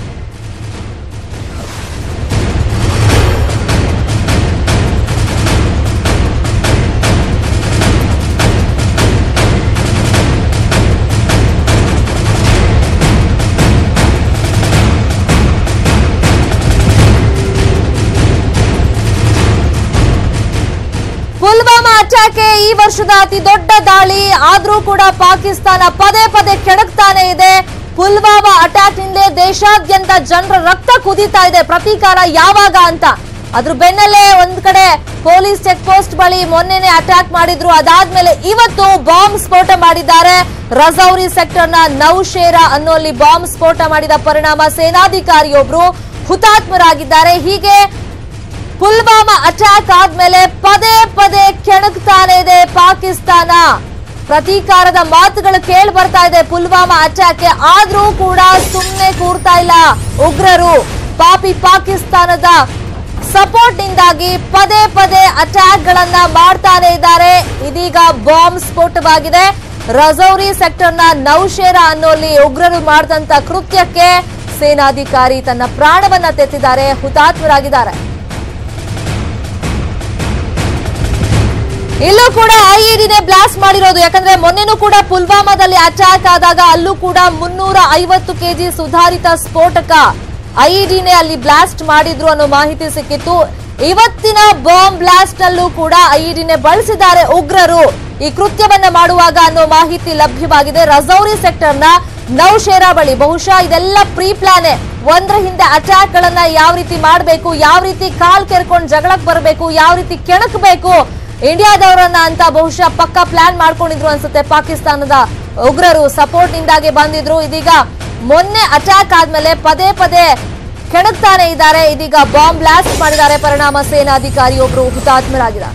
ಪುಲ್ವಾಮಾ ಅಟ್ಯಾಕ್ ಈ ವರ್ಷದ ಅತಿ ದೊಡ್ಡ ದಾಳಿ ಆದ್ರೂ ಕೂಡ ಪಾಕಿಸ್ತಾನ ಪದೇ ಪದೇ ಕೆಣಕ್ತಾನೆ ಇದೆ ಪುಲ್ವಾಮಾ ಅಟ್ಯಾಕ್ ನಿಂದ ದೇಶಾದ್ಯಂತ ಜನರ ರಕ್ತ ಕುದೀತಾ ಇದೆ ಪ್ರತೀಕಾರ ಯಾವಾಗ ಅಂತ ಅದ್ರ ಬೆನ್ನಲ್ಲೇ ಒಂದ್ ಕಡೆ ಪೊಲೀಸ್ ಚೆಕ್ ಪೋಸ್ಟ್ ಬಳಿ ಮೊನ್ನೆನೆ ಅಟ್ಯಾಕ್ ಮಾಡಿದ್ರು ಅದಾದ್ಮೇಲೆ ಇವತ್ತು ಬಾಂಬ್ ಸ್ಫೋಟ ಮಾಡಿದ್ದಾರೆ ರಜೌರಿ ಸೆಕ್ಟರ್ನ ನೌಶೇರಾ ಅನ್ನೋಲ್ಲಿ ಬಾಂಬ್ ಸ್ಫೋಟ ಮಾಡಿದ ಪರಿಣಾಮ ಸೇನಾಧಿಕಾರಿಯೊಬ್ರು ಹುತಾತ್ಮರಾಗಿದ್ದಾರೆ ಹೀಗೆ ಪುಲ್ವಾಮಾ ಅಟ್ಯಾಕ್ ಆದ್ಮೇಲೆ ಪದೇ ಪದೇ ಕೆಣಕ್ತಾನೆ ಇದೆ ಪಾಕಿಸ್ತಾನ ಪ್ರತೀಕಾರದ ಮಾತುಗಳು ಕೇಳಿ ಬರ್ತಾ ಇದೆ ಪುಲ್ವಾಮಾ ಅಟ್ಯಾಕ್ ಆದ್ರೂ ಕೂಡ ಸುಮ್ಮನೆ ಕೂರ್ತಾ ಇಲ್ಲ ಉಗ್ರರು ಪಾಪಿ ಪಾಕಿಸ್ತಾನದ ಸಪೋರ್ಟ್ ನಿಂದಾಗಿ ಪದೇ ಪದೇ ಅಟ್ಯಾಕ್ ಗಳನ್ನ ಮಾಡ್ತಾನೆ ಇದ್ದಾರೆ ಇದೀಗ ಬಾಂಬ್ ಸ್ಫೋಟವಾಗಿದೆ ರಜೌರಿ ಸೆಕ್ಟರ್ನ ನೌಶೇರಾ ಅನ್ನೋಲ್ಲಿ ಉಗ್ರರು ಮಾಡಿದಂತ ಕೃತ್ಯಕ್ಕೆ ಸೇನಾಧಿಕಾರಿ ತನ್ನ ಪ್ರಾಣವನ್ನ ತೆತ್ತಿದ್ದಾರೆ ಹುತಾತ್ಮರಾಗಿದ್ದಾರೆ ಇಲ್ಲೂ ಕೂಡ ಐಇಡಿನೇ ಬ್ಲಾಸ್ಟ್ ಮಾಡಿರೋದು ಯಾಕಂದ್ರೆ ಮೊನ್ನೆನೂ ಕೂಡ ಪುಲ್ವಾಮಾದಲ್ಲಿ ಅಟ್ಯಾಕ್ ಆದಾಗ ಅಲ್ಲೂ ಕೂಡ ಮುನ್ನೂರ ಐವತ್ತು ಕೆಜಿ ಸುಧಾರಿತ ಸ್ಫೋಟಕ ಐಇಡಿನೇ ಅಲ್ಲಿ ಬ್ಲಾಸ್ಟ್ ಮಾಡಿದ್ರು ಅನ್ನೋ ಮಾಹಿತಿ ಸಿಕ್ಕಿತ್ತು ಇವತ್ತಿನ ಬಾಂಬ್ ಬ್ಲಾಸ್ಟ್ ನಲ್ಲೂ ಕೂಡ ಐಇಡಿನೇ ಬಳಸಿದ್ದಾರೆ ಉಗ್ರರು ಈ ಕೃತ್ಯವನ್ನ ಮಾಡುವಾಗ ಅನ್ನೋ ಮಾಹಿತಿ ಲಭ್ಯವಾಗಿದೆ ರಜೌರಿ ಸೆಕ್ಟರ್ನ ನೌಶೇರಾ ಬಳಿ ಬಹುಶಃ ಇದೆಲ್ಲ ಪ್ರೀ ಪ್ಲಾನೆ ಒಂದ್ರ ಹಿಂದೆ ಅಟ್ಯಾಕ್ ಗಳನ್ನ ಯಾವ ರೀತಿ ಮಾಡಬೇಕು ಯಾವ ರೀತಿ ಕಾಲ್ ಕೆರ್ಕೊಂಡು ಜಗಳಕ್ ಬರಬೇಕು ಯಾವ ರೀತಿ ಕೆಣಕಬೇಕು ಇಂಡಿಯಾದವರನ್ನ ಅಂತ ಬಹುಶಃ ಪಕ್ಕ ಪ್ಲಾನ್ ಮಾಡ್ಕೊಂಡಿದ್ರು ಅನ್ಸುತ್ತೆ ಪಾಕಿಸ್ತಾನದ ಉಗ್ರರು ಸಪೋರ್ಟ್ ನಿಂದಾಗಿ ಬಂದಿದ್ರು ಇದೀಗ ಮೊನ್ನೆ ಅಟ್ಯಾಕ್ ಆದ್ಮೇಲೆ ಪದೇ ಪದೇ ಕೆಣಕ್ತಾನೆ ಇದ್ದಾರೆ ಇದೀಗ ಬಾಂಬ್ ಬ್ಲಾಸ್ಟ್ ಮಾಡಿದ್ದಾರೆ ಪರಿಣಾಮ ಸೇನಾಧಿಕಾರಿಯೊಬ್ರು ಹುತಾತ್ಮರಾಗಿದ್ದಾರೆ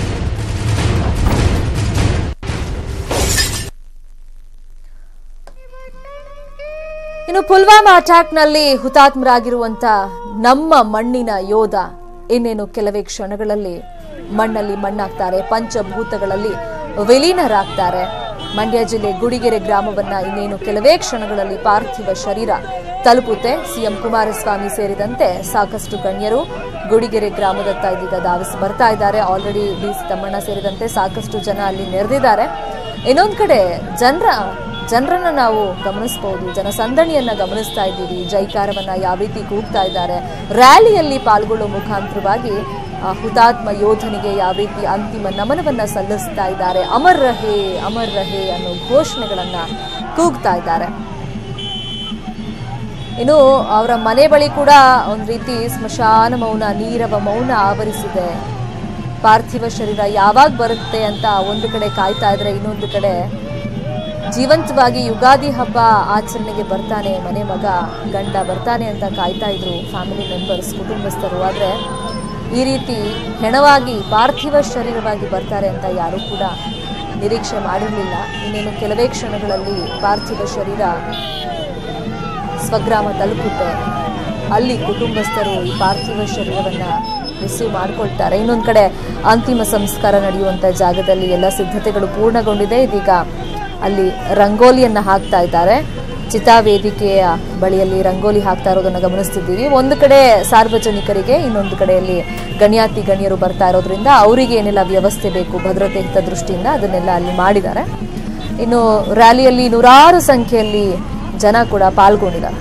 ಇನ್ನು ಪುಲ್ವಾಮಾ ಅಟ್ಯಾಕ್ ನಲ್ಲಿ ಹುತಾತ್ಮರಾಗಿರುವಂತ ನಮ್ಮ ಮಣ್ಣಿನ ಯೋಧ ಇನ್ನೇನು ಕೆಲವೇ ಕ್ಷಣಗಳಲ್ಲಿ ಮಣ್ಣಲ್ಲಿ ಮಣ್ಣಾಗ್ತಾರೆ ಪಂಚಭೂತಗಳಲ್ಲಿ ವಿಲೀನರಾಗ್ತಾರೆ ಮಂಡ್ಯ ಜಿಲ್ಲೆ ಗುಡಿಗೆರೆ ಗ್ರಾಮವನ್ನ ಇನ್ನೇನು ಕೆಲವೇ ಕ್ಷಣಗಳಲ್ಲಿ ಪಾರ್ಥಿವ ಶರೀರ ತಲುಪುತ್ತೆ ಸಿಎಂ ಕುಮಾರಸ್ವಾಮಿ ಸೇರಿದಂತೆ ಸಾಕಷ್ಟು ಗಣ್ಯರು ಗುಡಿಗೆರೆ ಗ್ರಾಮದತ್ತ ಇದೀಗ ಧಾವಿಸಿ ಬರ್ತಾ ಇದ್ದಾರೆ ಆಲ್ರೆಡಿ ಡಿ ಸಿ ತಮ್ಮಣ್ಣ ಸೇರಿದಂತೆ ಸಾಕಷ್ಟು ಜನ ಅಲ್ಲಿ ನೆರೆದಿದ್ದಾರೆ ಇನ್ನೊಂದ್ ಕಡೆ ಜನರ ಜನರನ್ನ ನಾವು ಗಮನಿಸಬಹುದು ಜನಸಂದಣಿಯನ್ನ ಗಮನಿಸ್ತಾ ಇದ್ದೀವಿ ಜೈಕಾರವನ್ನ ಯಾವ ರೀತಿ ಕೂಗ್ತಾ ಇದ್ದಾರೆ ರ್ಯಾಲಿಯಲ್ಲಿ ಪಾಲ್ಗೊಳ್ಳುವ ಮುಖಾಂತರವಾಗಿ ಆ ಹುತಾತ್ಮ ಯೋಧನಿಗೆ ಯಾವ ರೀತಿ ಅಂತಿಮ ನಮನವನ್ನ ಸಲ್ಲಿಸ್ತಾ ಇದ್ದಾರೆ ಅಮರ್ ರಹೇ ಅಮರ್ ರಹೇ ಅನ್ನೋ ಘೋಷಣೆಗಳನ್ನ ಕೂಗ್ತಾ ಇದ್ದಾರೆ ಇನ್ನು ಅವರ ಮನೆ ಬಳಿ ಕೂಡ ಒಂದ್ ರೀತಿ ಸ್ಮಶಾನ ಮೌನ ನೀರವ ಮೌನ ಆವರಿಸಿದೆ ಪಾರ್ಥಿವ ಶರೀರ ಯಾವಾಗ ಬರುತ್ತೆ ಅಂತ ಒಂದು ಕಡೆ ಕಾಯ್ತಾ ಇದ್ರೆ ಇನ್ನೊಂದು ಕಡೆ ಜೀವಂತವಾಗಿ ಯುಗಾದಿ ಹಬ್ಬ ಆಚರಣೆಗೆ ಬರ್ತಾನೆ ಮನೆ ಮಗ ಗಂಡ ಬರ್ತಾನೆ ಅಂತ ಕಾಯ್ತಾ ಇದ್ರು ಫ್ಯಾಮಿಲಿ ಮೆಂಬರ್ಸ್ ಕುಟುಂಬಸ್ಥರು ಆದ್ರೆ ಈ ರೀತಿ ಹೆಣವಾಗಿ ಪಾರ್ಥಿವ ಶರೀರವಾಗಿ ಬರ್ತಾರೆ ಅಂತ ಯಾರೂ ಕೂಡ ನಿರೀಕ್ಷೆ ಮಾಡಿರಲಿಲ್ಲ ಇನ್ನೇನು ಕೆಲವೇ ಕ್ಷಣಗಳಲ್ಲಿ ಪಾರ್ಥಿವ ಶರೀರ ಸ್ವಗ್ರಾಮ ತಲುಪುತ್ತೆ ಅಲ್ಲಿ ಕುಟುಂಬಸ್ಥರು ಈ ಪಾರ್ಥಿವ ಶರೀರವನ್ನ ರಿಸೀವ್ ಮಾಡ್ಕೊಳ್ತಾರೆ ಇನ್ನೊಂದ್ ಕಡೆ ಅಂತಿಮ ಸಂಸ್ಕಾರ ನಡೆಯುವಂತ ಜಾಗದಲ್ಲಿ ಎಲ್ಲ ಸಿದ್ಧತೆಗಳು ಪೂರ್ಣಗೊಂಡಿದೆ ಇದೀಗ ಅಲ್ಲಿ ರಂಗೋಲಿಯನ್ನ ಹಾಕ್ತಾ ಇದ್ದಾರೆ ಚಿತಾವೇದಿಕೆಯ ಬಳಿಯಲ್ಲಿ ರಂಗೋಲಿ ಹಾಕ್ತಾ ಇರೋದನ್ನ ಗಮನಿಸ್ತಿದ್ದೀವಿ ಒಂದು ಕಡೆ ಸಾರ್ವಜನಿಕರಿಗೆ ಇನ್ನೊಂದು ಕಡೆಯಲ್ಲಿ ಗಣ್ಯಾತಿ ಗಣ್ಯರು ಬರ್ತಾ ಇರೋದ್ರಿಂದ ಅವರಿಗೆ ಏನೆಲ್ಲ ವ್ಯವಸ್ಥೆ ಬೇಕು ಭದ್ರತೆ ಹಿತದೃಷ್ಟಿಯಿಂದ ಅದನ್ನೆಲ್ಲ ಅಲ್ಲಿ ಮಾಡಿದ್ದಾರೆ ಇನ್ನು ರ್ಯಾಲಿಯಲ್ಲಿ ನೂರಾರು ಸಂಖ್ಯೆಯಲ್ಲಿ ಜನ ಕೂಡ ಪಾಲ್ಗೊಂಡಿದ್ದಾರೆ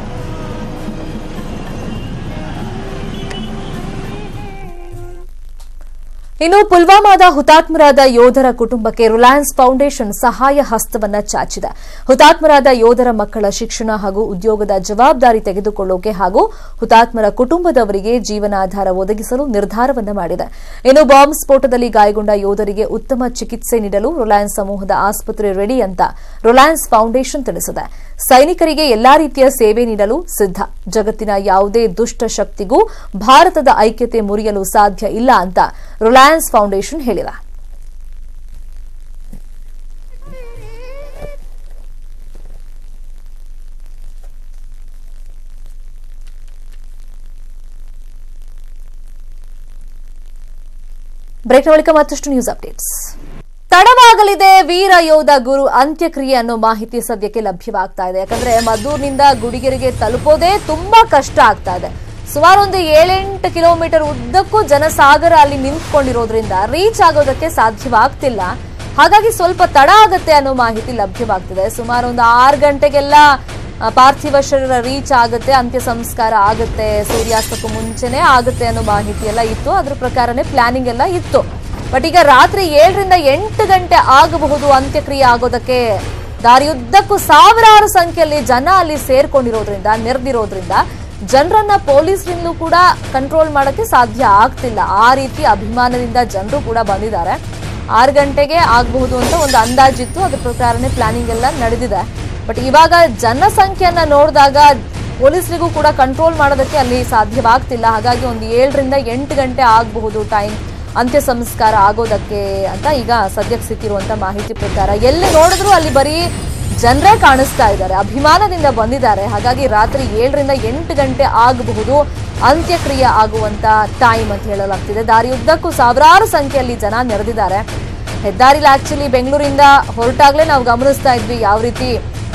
ಇನ್ನು ಪುಲ್ವಾಮಾದ ಹುತಾತ್ಮರಾದ ಯೋಧರ ಕುಟುಂಬಕ್ಕೆ ರಿಲಯನ್ಸ್ ಫೌಂಡೇಶನ್ ಸಹಾಯ ಹಸ್ತವನ್ನ ಚಾಚಿದೆ ಹುತಾತ್ಮರಾದ ಯೋಧರ ಮಕ್ಕಳ ಶಿಕ್ಷಣ ಹಾಗೂ ಉದ್ಯೋಗದ ಜವಾಬ್ದಾರಿ ತೆಗೆದುಕೊಳ್ಳೋಕೆ ಹಾಗೂ ಹುತಾತ್ಮರ ಕುಟುಂಬದವರಿಗೆ ಜೀವನಾಧಾರ ಒದಗಿಸಲು ನಿರ್ಧಾರವನ್ನ ಮಾಡಿದೆ ಇನ್ನು ಬಾಂಬ್ ಸ್ಫೋಟದಲ್ಲಿ ಗಾಯಗೊಂಡ ಯೋಧರಿಗೆ ಉತ್ತಮ ಚಿಕಿತ್ಸೆ ನೀಡಲು ರಿಲಯನ್ಸ್ ಸಮೂಹದ ಆಸ್ಪತ್ರೆ ರೆಡಿ ಅಂತ ರಿಲಯನ್ಸ್ ಫೌಂಡೇಶನ್ ತಿಳಿಸಿದೆ ಸೈನಿಕರಿಗೆ ಎಲ್ಲಾ ರೀತಿಯ ಸೇವೆ ನೀಡಲು ಸಿದ್ಧ ಜಗತ್ತಿನ ಯಾವುದೇ ದುಷ್ಟ ಶಕ್ತಿಗೂ ಭಾರತದ ಐಕ್ಯತೆ ಮುರಿಯಲು ಸಾಧ್ಯ ಇಲ್ಲ ಅಂತ ರಿಲಯನ್ಸ್ ಫೌಂಡೇಶನ್ ಹೇಳಿದೆ ಬ್ರೇಕ್ನ ಬಳಿಕ ಮತ್ತಷ್ಟು ನ್ಯೂಸ್ ಅಪ್ಡೇಟ್ಸ್ ತಡವಾಗಲಿದೆ ವೀರ ಯೋಧ ಗುರು ಅಂತ್ಯಕ್ರಿಯೆ ಅನ್ನೋ ಮಾಹಿತಿ ಸದ್ಯಕ್ಕೆ ಲಭ್ಯವಾಗ್ತಾ ಇದೆ ಯಾಕಂದ್ರೆ ಮದ್ದೂರಿನಿಂದ ಗುಡಿಗೆರೆಗೆ ತಲುಪೋದೇ ತುಂಬಾ ಕಷ್ಟ ಆಗ್ತಾ ಇದೆ ಸುಮಾರು ಒಂದು ಏಳೆಂಟು ಕಿಲೋಮೀಟರ್ ಉದ್ದಕ್ಕೂ ಜನಸಾಗರ ಅಲ್ಲಿ ನಿಂತ್ಕೊಂಡಿರೋದ್ರಿಂದ ರೀಚ್ ಆಗೋದಕ್ಕೆ ಸಾಧ್ಯವಾಗ್ತಿಲ್ಲ ಹಾಗಾಗಿ ಸ್ವಲ್ಪ ತಡ ಆಗತ್ತೆ ಅನ್ನೋ ಮಾಹಿತಿ ಲಭ್ಯವಾಗ್ತಿದೆ ಸುಮಾರು ಒಂದು ಆರು ಗಂಟೆಗೆಲ್ಲ ಆ, ಪಾರ್ಥಿವ ಶರೀರ ರೀಚ್ ಆಗುತ್ತೆ ಅಂತ್ಯ ಸಂಸ್ಕಾರ ಆಗುತ್ತೆ ಸೂರ್ಯಾಸ್ತಕ್ಕೂ ಮುಂಚೆನೆ ಆಗುತ್ತೆ ಅನ್ನೋ ಮಾಹಿತಿ ಎಲ್ಲ ಇತ್ತು ಅದ್ರ ಪ್ರಕಾರನೇ ಪ್ಲಾನಿಂಗ್ ಎಲ್ಲ ಇತ್ತು ಬಟ್ ಈಗ ರಾತ್ರಿ ಏಳರಿಂದ ಎಂಟು ಗಂಟೆ ಆಗಬಹುದು ಅಂತ್ಯಕ್ರಿಯೆ ಆಗೋದಕ್ಕೆ ದಾರಿಯುದ್ದಕ್ಕೂ ಸಾವಿರಾರು ಸಂಖ್ಯೆಯಲ್ಲಿ ಜನ ಅಲ್ಲಿ ಸೇರ್ಕೊಂಡಿರೋದ್ರಿಂದ ನೆರೆದಿರೋದ್ರಿಂದ ಜನರನ್ನ ಪೊಲೀಸರಿಂದಲೂ ಕೂಡ ಕಂಟ್ರೋಲ್ ಮಾಡಕ್ಕೆ ಸಾಧ್ಯ ಆಗ್ತಿಲ್ಲ ಆ ರೀತಿ ಅಭಿಮಾನದಿಂದ ಜನರು ಕೂಡ ಬಂದಿದ್ದಾರೆ ಆರು ಗಂಟೆಗೆ ಆಗಬಹುದು ಅಂತ ಒಂದು ಅಂದಾಜಿತ್ತು ಅದ್ರ ಪ್ರಕಾರನೇ ಪ್ಲಾನಿಂಗ್ ಎಲ್ಲ ನಡೆದಿದೆ ಬಟ್ ಇವಾಗ ಜನಸಂಖ್ಯೆಯನ್ನ ನೋಡಿದಾಗ ಪೊಲೀಸರಿಗೂ ಕೂಡ ಕಂಟ್ರೋಲ್ ಮಾಡೋದಕ್ಕೆ ಅಲ್ಲಿ ಸಾಧ್ಯವಾಗ್ತಿಲ್ಲ ಹಾಗಾಗಿ ಒಂದು ಏಳರಿಂದ ಎಂಟು ಗಂಟೆ ಆಗಬಹುದು ಟೈಮ್ ಅಂತ್ಯ ಸಂಸ್ಕಾರ ಆಗೋದಕ್ಕೆ ಅಂತ ಈಗ ಸದ್ಯಕ್ಕೆ ಸಿಕ್ಕಿರುವಂತ ಮಾಹಿತಿ ಪ್ರಕಾರ ಎಲ್ಲಿ ನೋಡಿದ್ರು ಅಲ್ಲಿ ಬರೀ ಜನರೇ ಕಾಣಿಸ್ತಾ ಇದ್ದಾರೆ ಅಭಿಮಾನದಿಂದ ಬಂದಿದ್ದಾರೆ ಹಾಗಾಗಿ ರಾತ್ರಿ ಏಳರಿಂದ ಎಂಟು ಗಂಟೆ ಆಗಬಹುದು ಅಂತ್ಯಕ್ರಿಯೆ ಆಗುವಂತ ಟೈಮ್ ಅಂತ ಹೇಳಲಾಗ್ತಿದೆ ದಾರಿಯುದ್ದಕ್ಕೂ ಸಾವಿರಾರು ಸಂಖ್ಯೆಯಲ್ಲಿ ಜನ ನೆರೆದಿದ್ದಾರೆ ಹೆದ್ದಾರಿಲಿ ಆಕ್ಚುಲಿ ಬೆಂಗಳೂರಿಂದ ಹೊರಟಾಗ್ಲೇ ನಾವು ಗಮನಿಸ್ತಾ ಇದ್ವಿ ಯಾವ ರೀತಿ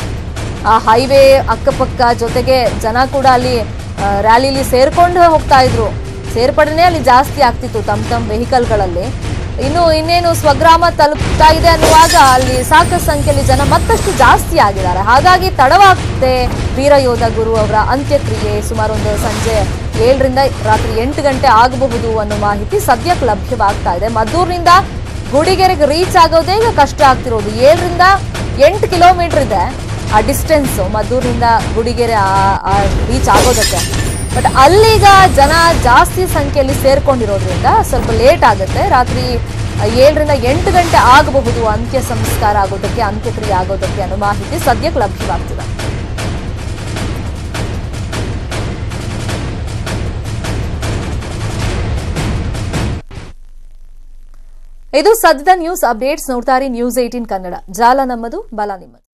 ಆ ಹೈವೇ ಅಕ್ಕಪಕ್ಕ ಜೊತೆಗೆ ಜನ ಕೂಡ ಅಲ್ಲಿ ಆ, ರ್ಯಾಲಿಲಿ ಸೇರ್ಕೊಂಡು ಹೋಗ್ತಾ ಇದ್ರು ಸೇರ್ಪಡೆನೇ ಅಲ್ಲಿ ಜಾಸ್ತಿ ಆಗ್ತಿತ್ತು ತಮ್ಮ ತಮ್ಮ ವೆಹಿಕಲ್ಗಳಲ್ಲಿ ಇನ್ನು ಇನ್ನೇನು ಸ್ವಗ್ರಾಮ ತಲುಪ್ತಾ ಇದೆ ಅನ್ನುವಾಗ ಅಲ್ಲಿ ಸಾಕಷ್ಟು ಸಂಖ್ಯೆಯಲ್ಲಿ ಜನ ಮತ್ತಷ್ಟು ಜಾಸ್ತಿ ಆಗಿದ್ದಾರೆ ಹಾಗಾಗಿ ತಡವಾಗುತ್ತೆ ವೀರಯೋಧ ಗುರು ಅವರ ಅಂತ್ಯಕ್ರಿಯೆ ಸುಮಾರು ಒಂದು ಸಂಜೆ ಏಳರಿಂದ ರಾತ್ರಿ ಎಂಟು ಗಂಟೆ ಆಗಬಹುದು ಅನ್ನೋ ಮಾಹಿತಿ ಸದ್ಯಕ್ಕೆ ಲಭ್ಯವಾಗ್ತಾ ಇದೆ ಮದ್ದೂರಿನಿಂದ ಗುಡಿಗೆರೆಗೆ ರೀಚ್ ಆಗೋದೇ ಈಗ ಕಷ್ಟ ಆಗ್ತಿರೋದು ಏಳರಿಂದ ಎಂಟು ಕಿಲೋಮೀಟರ್ ಇದೆ ಆ ಡಿಸ್ಟೆನ್ಸ್ ಮದ್ದೂರಿನಿಂದ ಗುಡಿಗೆರೆ ರೀಚ್ ಆಗೋದಕ್ಕೆ ಬಟ್ ಅಲ್ಲೀಗ ಜನ ಜಾಸ್ತಿ ಸಂಖ್ಯೆಯಲ್ಲಿ ಸೇರ್ಕೊಂಡಿರೋದ್ರಿಂದ ಸ್ವಲ್ಪ ಲೇಟ್ ಆಗುತ್ತೆ ರಾತ್ರಿ ಆ, ಏಳರಿಂದ ಎಂಟು ಗಂಟೆ ಆಗಬಹುದು ಅಂತ್ಯ ಸಂಸ್ಕಾರ ಆಗೋದಕ್ಕೆ ಅಂತ್ಯಕ್ರಿಯೆ ಆಗೋದಕ್ಕೆ ಅನ್ನೋ ಮಾಹಿತಿ ಸದ್ಯಕ್ಕೆ ಲಭ್ಯವಾಗ್ತಿದೆ ಇದು ಸದ್ಯದ ನ್ಯೂಸ್ ಅಪ್ಡೇಟ್ಸ್ ನೋಡ್ತಾರೆ ನ್ಯೂಸ್ ಏಟೀನ್ ಕನ್ನಡ ಜಾಲ ನಮ್ಮದು ಬಲ ನಿಮ್ಮದು